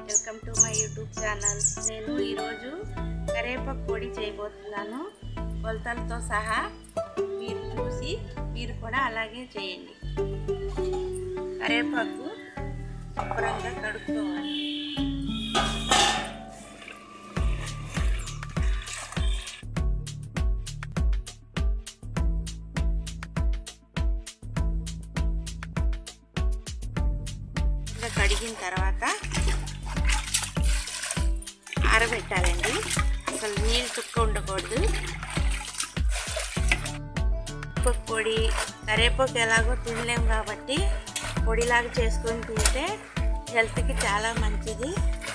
Welcome to my YouTube channel నేను ఈరోజు కరేపాకు పొడి చేయబోతున్నాను కొలతలతో సహా మీరు చూసి మీరు కూడా అలాగే చేయండి కరేపాకు శుభ్రంగా కడుక్కోవాలి ఇలా కడిగిన తర్వాత ఆరబెట్టాలండి అసలు నీళ్ళు చుక్క ఉండకూడదు ఉప్పు పొడి కరేపాకు ఎలాగో తినలేం కాబట్టి పొడిలాగా చేసుకొని తింటే హెల్త్కి చాలా మంచిది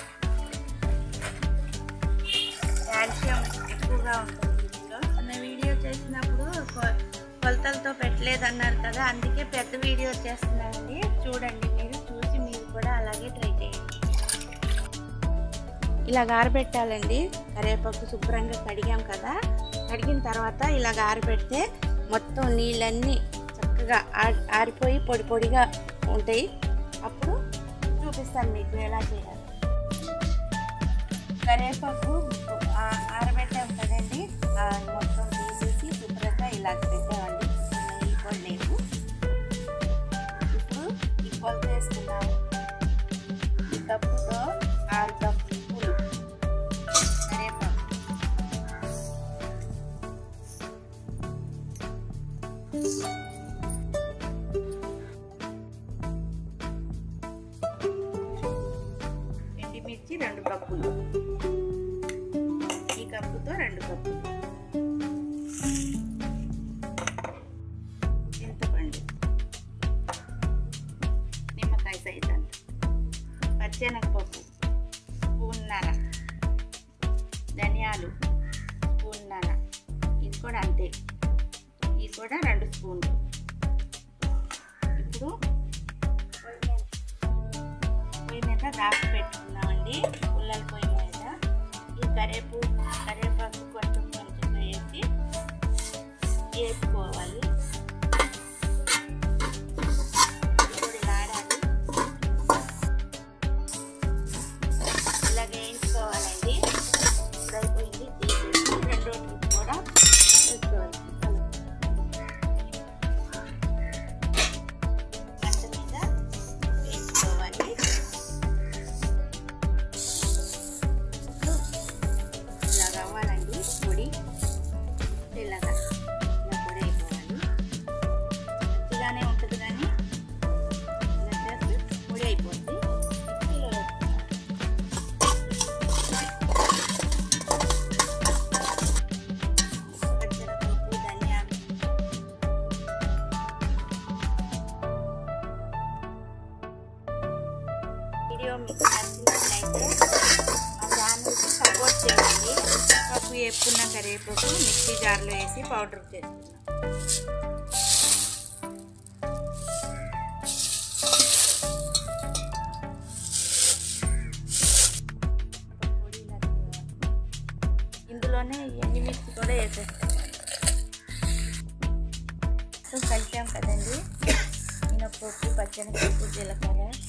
కాల్షియం ఎక్కువగా ఉంటుంది దీంట్లో మన వీడియో చేసినప్పుడు కొ- కొలతలతో పెట్టలేదన్నారు కదా అందుకే పెద్ద వీడియో చేస్తున్నానండి చూడండి మీరు చూసి మీరు కూడా అలాగే ట్రై చేయండి ఇలా ఆరబెట్టాలండి కరివేపాకు శుభ్రంగా కడిగాం కదా కడిగిన తర్వాత ఇలా ఆరబెడితే మొత్తం నీళ్ళన్నీ చక్కగా ఆ- ఆరిపోయి పొడి పొడిగా ఉంటాయి అప్పుడు చూపిస్తాను మీకు ఎలా చేయాలి కరివేపాకు ఆ- ఆరబెట్టాం కదండి ఆ మొత్తం తీసేసి శుభ్రంగా ఇలా పెట్టామండి నీళ్ళు కూడా లేవు ఇప్పుడు ఈ కొలత వేసుకున్నాము ఈ కప్పుతో ఆరు కప్పులు కరివేపాకు ఎండిమిర్చి రెండు కప్పులు ఈ కప్పుతో రెండు కప్పులు చింతపండు నిమ్మకాయ సైజ్ అంత పచ్చెనగపప్పు స్పూన్నర ధనియాలు స్పూన్నర ఇది కూడా అంతే ఇది కూడా రెండు స్పూన్లు ఇప్పుడు పొయ్యి మీద పొయ్యి మీద దాచి పెట్టుకున్నామండి పుల్లల పొయ్యి మీద ఈ కరేపు కరివేపాకు కొంచెం కొంచెం వేసి వేసుకోవాలి ఇప్పుడు ఇలా ఆడాలి ఇలా వేయించుకోవాలండి ఇప్పుడు అయిపోయింది తీసేసి రెండో ట్రిప్ కూడా వేసుకోవాలి మంట మీద వేసుకోవాలి ఇలా కావాలండి పొడి ఇలాగా ఇలా పొడి అయిపోవాలి మంచిగానే ఉంటుంది కానీ ఇలా చేస్తే పొడి అయిపోద్ది మిక్సీలో వేసుకోవాలి. పచ్చనపప్పు ధనియాలు వీడియో మీకు నచ్చినట్లయితే మా ఛానల్కి సపోర్ట్ చేయండి పప్పు వేపుకున్న కరివేపాకు మిక్సీ జార్లో వేసి పౌడర్ చేసుకున్నాం పొడి ఇలా చేయాలి. ఇందులోనే ఎండుమిర్చి కూడా వేసేస్తాం సో కలిపాం కదండి మినపప్పు పచ్చనిపప్పు జీలకర్ర